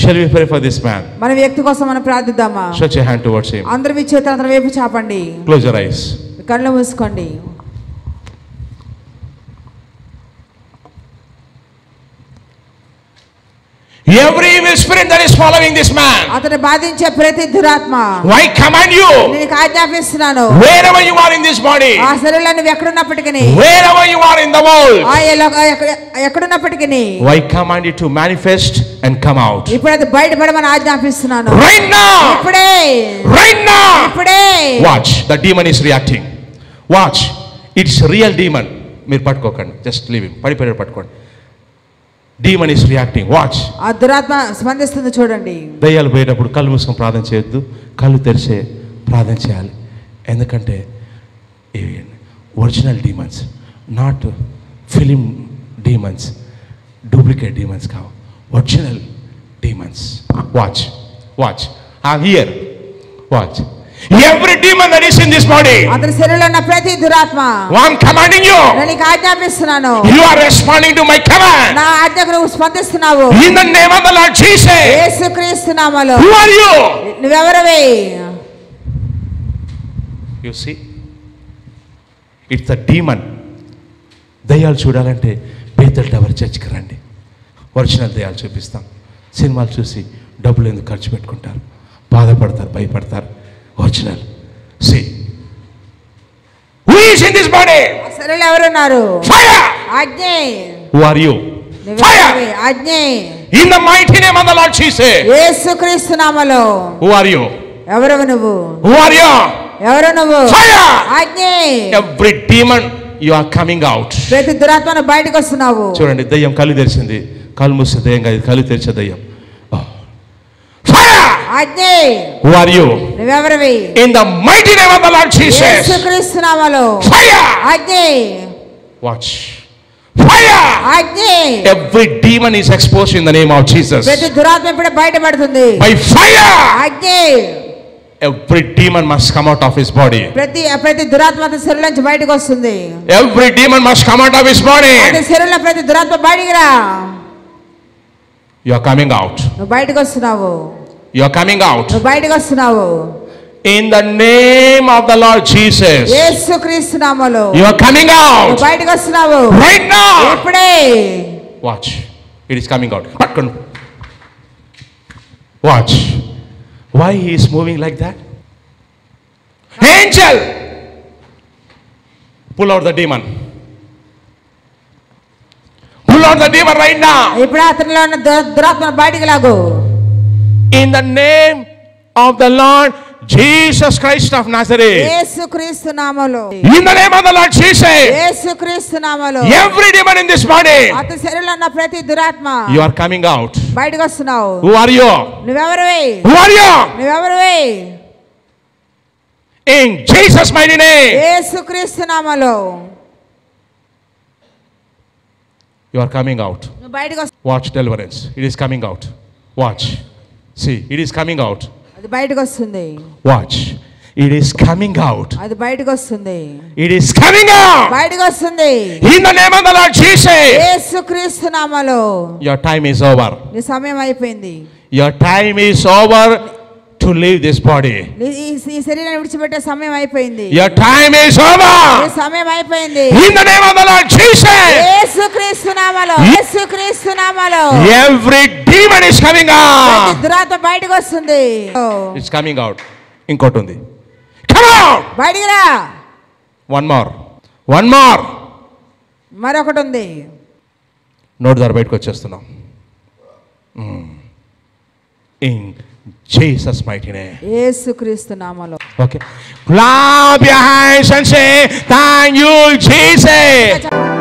Shall we pray for this man? మన వ్యక్తి కోసం మనం ప్రార్థిద్దామా Stretch your hand towards him. అందరు మీ చేతులు అతని వైపు చాపండి Close your eyes. కళ్ళు మూసుకోండి Every evil spirit that is following this man, అతను బాధించే ప్రతి దురాత్మ I command you, నేను ఆజ్ఞాపిస్తున్నాను wherever you are in this body, ఆ శరీరంలో నువ్వు ఎక్కడున్నప్పటికీ wherever you are in the world, ఆ ఎల- ఎక్క- ఎక్కడున్నప్పటికీ I command you to manifest and come out. ఇప్పుడు అది బయటపడమని ఆజ్ఞాపిస్తున్నాను Right now! ఇప్పుడే Right now! ఇప్పుడే Watch, the demon is reacting. Watch, it's real demon. మీరు పట్టుకోకండి జస్ట్ లీవ్ పడిపోయాడు పట్టుకోండి డీమన్ ఇస్ రియాక్టింగ్ వాచ్ ఆ దురాత్మ స్పందిస్తుంది చూడండి దయ్యాలు పోయేటప్పుడు కళ్ళు మూసుకొని ప్రార్థన చేయొద్దు కళ్ళు తెరిచే ప్రార్థన చేయాలి ఎందుకంటే ఇవి original demons not film demons duplicate demons కావు original demons watch watch I hear watch every demon that is in this body అతని శరీరంలో ఉన్న ప్రతి దురాత్మ ఐ కమాండింగ్ యూ నేను నీకు ఆజ్ఞాపిస్తున్నాను you are responding to my command నా ఆజ్ఞకు నువ్వు స్పందిస్తున్నావు in the name of the Lord Jesus యేసుక్రీస్తు నామలో హూ ఆర్ యు నువ్వెవరవి you see it's the demon దయ్యాలు చూడాలంటే బేతల్ టవర్ చర్చ్కి రండి ఒరిజినల్ దయ్యాలు చూపిస్తాం సినిమాలు చూసి డబ్బులు ఎందుకు ఖర్చు పెట్టుకుంటారు బాధపడతారు భయపడతారు original see who is in this body ఆ శరీరంలో ఎవరున్నారు ఫైర్ ఆజ్ఞే హూ ఆర్ యు ఫైర్ నువ్వెవరవి ఆజ్ఞే in the mighty name of the Lord Jesus యేసుక్రీస్తు నామలో హూ ఆర్ యు ఎవరవు నువ్వు హూ ఆర్ యు ఎవరు నువ్వు ఫైర్ ఆజ్ఞే every demon you are coming out ప్రతి దురాత్మను బయటకు వస్తున్నావు చూడండి దయ్యం కళ్ళు తెరిచింది కళ్ళు మూస్తే దయ్యం కాదు కళ్ళు తెరిచే దయ్యం ఫైర్ ఆజ్ఞే హూ ఆర్ యు నువ్వెవరవి in the mighty name of the Lord Jesus యేసుక్రీస్తు నామలో ఫైర్ ఆజ్ఞే వాచ్ ఫైర్ ఆజ్ఞే every demon is expose in the name of Jesus ప్రతి దురాత్మ ఇప్పుడే బయటపడుతుంది బై ఫైర్ ఆజ్ఞే every demon must come out of his body ప్రతి ప్రతి దురాత్మ అతని శరీరం నుంచి బయటకు వస్తుంది every demon must come out of his body అతని శరీరంలో ప్రతి దురాత్మ బయటికి రా యు ఆర్ కమింగ్ అవుట్ నువ్వు బయటకు వస్తున్నావు యు ఆర్ కమింగ్ అవుట్ నువ్వు బయటకు వస్తున్నావు in the name of the Lord Jesus యేసుక్రీస్తు నామలో యు ఆర్ కమింగ్ అవుట్ నువ్వు బయటకు వస్తున్నావు రైట్ నౌ ఇప్పుడే watch it is coming out పట్టుకోండి watch why he's moving like that angel pull out the demon pull out the demon right now ఇప్పుడు అతనిలో ఉన్న దుర- దురాత్మ బయటికి లాగు in the name of the Lord Jesus Christ of Nazareth యేసుక్రీస్తు నామలో in the name of the Lord Jesus యేసుక్రీస్తు నామలో every demon in this body అతని శరీరంలో ఉన్న ప్రతి దురాత్మ యు ఆర్ కమింగ్ అవుట్ బయటకు వస్తున్నావు హూ ఆర్ యు నువ్వెవరివి హూ ఆర్ యు నువ్వెవరివి ఇన్ జీసస్ మైటీ నేమ్ యేసుక్రీస్తు నామలో యు ఆర్ కమింగ్ అవుట్ నువ్వు బయటకు వస్తు watch deliverance it is coming out watch see it is coming out అది బయటకు వస్తుంది watch it is coming out అది బయటకు వస్తుంది ఇట్ ఈస్ కమింగ్ అవుట్ బయటకు వస్తుంది in the name of the Lord Jesus యేసుక్రీస్తు నామలో యువర్ టైమ్ ఈస్ ఓవర్ నీ సమయం అయిపోయింది your time is over to leave this body నీ ఈ ఈ శరీరాన్ని విడిచిపెట్టే సమయం అయిపోయింది యువర్ టైమ్ ఈస్ నీ ఓవర్ సమయం అయిపోయింది in the name of the Lord Jesus యేసుక్రీస్తు నామలో యేసుక్రీస్తు నామలో ఎవ్రీ డీమన్ ఈస్ కమింగ్ ప్రతి అవుట్ దురాత్మ బయటకు వస్తుంది ఇట్స్ కమింగ్ అవుట్ ఇంకోటి ఉంది కమ్ అవుట్ బయటికి రా వన్ మోర్ వన్ మోర్ మరొకటి ఉంది నోటి ద్వారా బయటకు వచ్చేస్తున్నాం ఇన్ జీసస్ మైటీ నేమ్ యేసుక్రీస్తు నామలో Okay. Clap your hands and say, Thank you, Jesus.